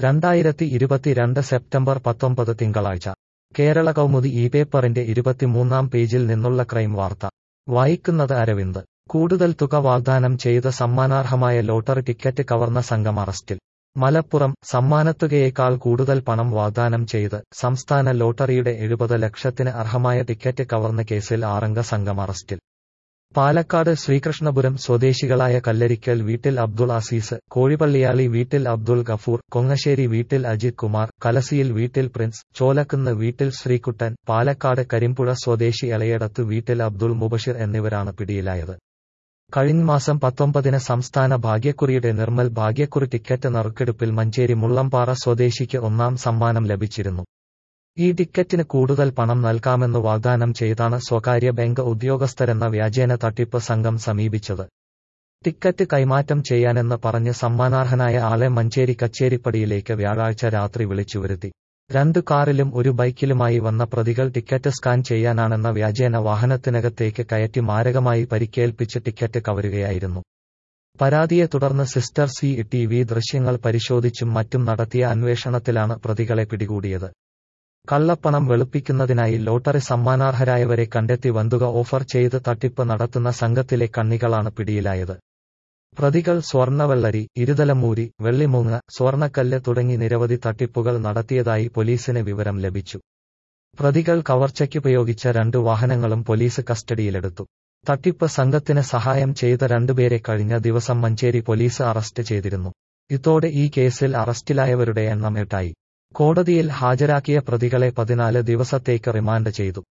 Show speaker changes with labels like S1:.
S1: രണ്ടായിരത്തി ഇരുപത്തിരണ്ട് സെപ്റ്റംബർ പത്തൊമ്പത് തിങ്കളാഴ്ച കേരള കൗമുദി ഈ പേപ്പറിന്റെ ഇരുപത്തിമൂന്നാം പേജിൽ നിന്നുള്ള ക്രൈം വാർത്ത വായിക്കുന്നത് അരവിന്ദ് കൂടുതൽ തുക വാഗ്ദാനം ചെയ്ത് സമ്മാനാർഹമായ ലോട്ടറി ടിക്കറ്റ് കവർന്ന സംഘം അറസ്റ്റിൽ മലപ്പുറം സമ്മാനത്തുകയേക്കാൾ കൂടുതൽ പണം വാഗ്ദാനം ചെയ്ത് സംസ്ഥാന ലോട്ടറിയുടെ എഴുപത് ലക്ഷത്തിന് അർഹമായ ടിക്കറ്റ് കവർന്ന കേസിൽ ആറംഗ സംഘം അറസ്റ്റിൽ പാലക്കാട് ശ്രീകൃഷ്ണപുരം സ്വദേശികളായ കല്ലരിക്കൽ വീട്ടിൽ അബ്ദുൾ അസീസ് കോഴിപ്പള്ളിയാളി വീട്ടിൽ അബ്ദുൾ ഗഫൂർ കൊങ്ങശ്ശേരി വീട്ടിൽ അജിത് കുമാർ കലസിയിൽ വീട്ടിൽ പ്രിൻസ് ചോലക്കുന്ന് വീട്ടിൽ ശ്രീകുട്ടൻ പാലക്കാട് കരിമ്പുഴ സ്വദേശി എളയടത്ത് വീട്ടിൽ അബ്ദുൾ മുബഷിർ എന്നിവരാണ് പിടിയിലായത് കഴിഞ്ഞ മാസം പത്തൊമ്പതിന് സംസ്ഥാന ഭാഗ്യക്കുറിയുടെ നിർമ്മൽ ഭാഗ്യക്കുറി ടിക്കറ്റ് നറുക്കെടുപ്പിൽ മഞ്ചേരി മുള്ളംപാറ സ്വദേശിക്ക് ഒന്നാം സമ്മാനം ലഭിച്ചിരുന്നു ഈ ടിക്കറ്റിന് കൂടുതൽ പണം നൽകാമെന്ന് വാഗ്ദാനം ചെയ്താണ് സ്വകാര്യ ബാങ്ക് ഉദ്യോഗസ്ഥരെന്ന വ്യാജേന തട്ടിപ്പ് സംഘം സമീപിച്ചത് ടിക്കറ്റ് കൈമാറ്റം ചെയ്യാനെന്ന് പറഞ്ഞ് സമ്മാനാർഹനായ ആളെ മഞ്ചേരി കച്ചേരിപ്പടിയിലേക്ക് വ്യാഴാഴ്ച രാത്രി വിളിച്ചുവരുത്തി രണ്ടു കാറിലും ഒരു ബൈക്കിലുമായി വന്ന പ്രതികൾ ടിക്കറ്റ് സ്കാൻ ചെയ്യാനാണെന്ന വ്യാജേന വാഹനത്തിനകത്തേക്ക് കയറ്റി മാരകമായി പരിക്കേൽപ്പിച്ച് ടിക്കറ്റ് കവരുകയായിരുന്നു പരാതിയെ തുടർന്ന് സിസ്റ്റർ സി ടി വി ദൃശ്യങ്ങൾ പരിശോധിച്ചും മറ്റും നടത്തിയ അന്വേഷണത്തിലാണ് പ്രതികളെ പിടികൂടിയത് കള്ളപ്പണം വെളുപ്പിക്കുന്നതിനായി ലോട്ടറി സമ്മാനാർഹരായവരെ കണ്ടെത്തി വന്തുക ഓഫർ ചെയ്ത് തട്ടിപ്പ് നടത്തുന്ന സംഘത്തിലെ കണ്ണികളാണ് പിടിയിലായത് പ്രതികൾ സ്വർണവെള്ളരി ഇരുതലമൂരി വെള്ളിമൂങ്ങ സ്വർണക്കല്ല് തുടങ്ങി നിരവധി തട്ടിപ്പുകൾ നടത്തിയതായി പോലീസിന് വിവരം ലഭിച്ചു പ്രതികൾ കവർച്ചയ്ക്കുപയോഗിച്ച രണ്ട് വാഹനങ്ങളും പോലീസ് കസ്റ്റഡിയിലെടുത്തു തട്ടിപ്പ് സംഘത്തിന് സഹായം ചെയ്ത രണ്ടുപേരെ കഴിഞ്ഞ ദിവസം മഞ്ചേരി പോലീസ് അറസ്റ്റ് ചെയ്തിരുന്നു ഇതോടെ ഈ കേസിൽ അറസ്റ്റിലായവരുടെ എണ്ണം എട്ടായി കോടതിയിൽ ഹാജരാക്കിയ പ്രതികളെ പതിനാല് ദിവസത്തേക്ക് റിമാൻഡ് ചെയ്തു